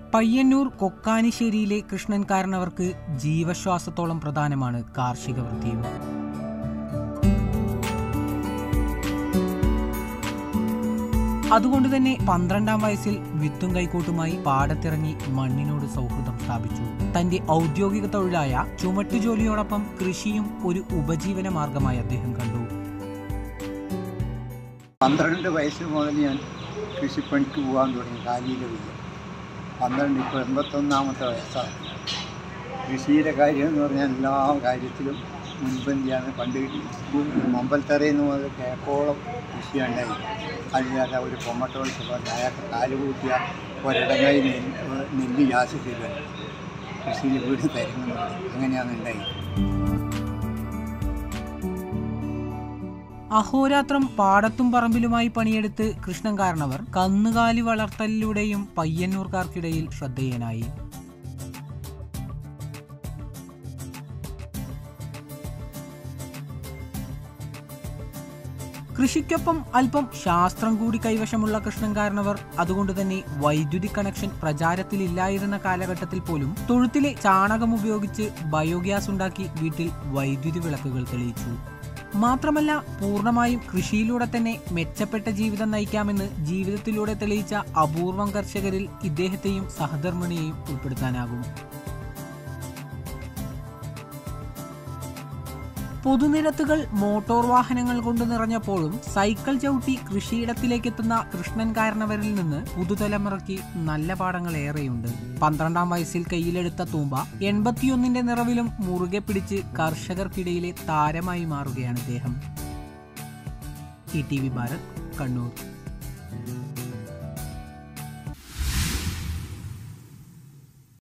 പയ്യന്നൂർ കൊക്കാനിശ്ശേരിയിലെ കൃഷ്ണൻകാരനവർക്ക് ജീവശ്വാസത്തോളം പ്രധാനമാണ് കാർഷിക വൃത്തിയും അതുകൊണ്ട് തന്നെ പന്ത്രണ്ടാം വയസ്സിൽ വിത്തും കൈക്കോട്ടുമായി പാടത്തിറങ്ങി മണ്ണിനോട് സൗഹൃദം സ്ഥാപിച്ചു തന്റെ ഔദ്യോഗിക തൊഴിലായ ചുമട്ടുജോലിയോടൊപ്പം കൃഷിയും ഒരു ഉപജീവന മാർഗമായി അദ്ദേഹം കണ്ടു പന്ത്രണ്ട് വയസ്സ് മുതൽ ഞാൻ കൃഷിപ്പണിക്ക് പോകാൻ തുടങ്ങി കാലിയിൽ വയ്യ പന്ത്രണ്ട് ഇപ്പോൾ എൺപത്തൊന്നാമത്തെ വയസ്സാണ് കൃഷിയുടെ കാര്യം എന്ന് പറഞ്ഞാൽ എല്ലാ കാര്യത്തിലും മുൻപന്തിയാണ് പണ്ട് മമ്പൽത്തറയിൽ മുതൽ കേക്കോളം കൃഷിയുണ്ടായി അല്ലാതെ ഒരു പൊമ്മട്ടോൾസ് പറഞ്ഞ അയാൾക്ക് കാല് കൂട്ടിയ ഒരിടങ്ങായി നെല്ല് നെല്ല് യാസിക്കില്ല കൃഷിയിൽ വീട് തരുന്നുണ്ട് അങ്ങനെയാണ് ഉണ്ടായി അഹോരാത്രം പാടത്തും പറമ്പിലുമായി പണിയെടുത്ത് കൃഷ്ണൻകാരനവർ കന്നുകാലി വളർത്തലിലൂടെയും പയ്യന്നൂർക്കാർക്കിടയിൽ ശ്രദ്ധേയനായി കൃഷിക്കൊപ്പം അല്പം ശാസ്ത്രം കൂടി കൈവശമുള്ള കൃഷ്ണൻകാരനവർ അതുകൊണ്ട് തന്നെ വൈദ്യുതി കണക്ഷൻ പ്രചാരത്തിലില്ലായിരുന്ന കാലഘട്ടത്തിൽ പോലും തൊഴുത്തിലെ ചാണകം ഉപയോഗിച്ച് ബയോഗ്യാസ് ഉണ്ടാക്കി വീട്ടിൽ വൈദ്യുതി വിളക്കുകൾ തെളിയിച്ചു മാത്രമല്ല പൂർണ്ണമായും കൃഷിയിലൂടെ തന്നെ മെച്ചപ്പെട്ട ജീവിതം നയിക്കാമെന്ന് ജീവിതത്തിലൂടെ തെളിയിച്ച അപൂർവം കർഷകരിൽ ഇദ്ദേഹത്തെയും സഹധർമ്മിണിയെയും ഉൾപ്പെടുത്താനാകും പൊതുനിരത്തുകൾ മോട്ടോർ വാഹനങ്ങൾ കൊണ്ട് നിറഞ്ഞപ്പോഴും സൈക്കിൾ ചവിട്ടി കൃഷിയിടത്തിലേക്കെത്തുന്ന കൃഷ്ണൻ കാരണവരിൽ നിന്ന് പുതുതലമുറയ്ക്ക് നല്ല പാഠങ്ങൾ ഏറെയുണ്ട് പന്ത്രണ്ടാം വയസ്സിൽ കയ്യിലെടുത്ത തൂമ്പ എൺപത്തിയൊന്നിന്റെ നിറവിലും മുറുകെ പിടിച്ച് കർഷകർക്കിടയിലെ താരമായി മാറുകയാണ് ഇദ്ദേഹം E T V Bharat Kannur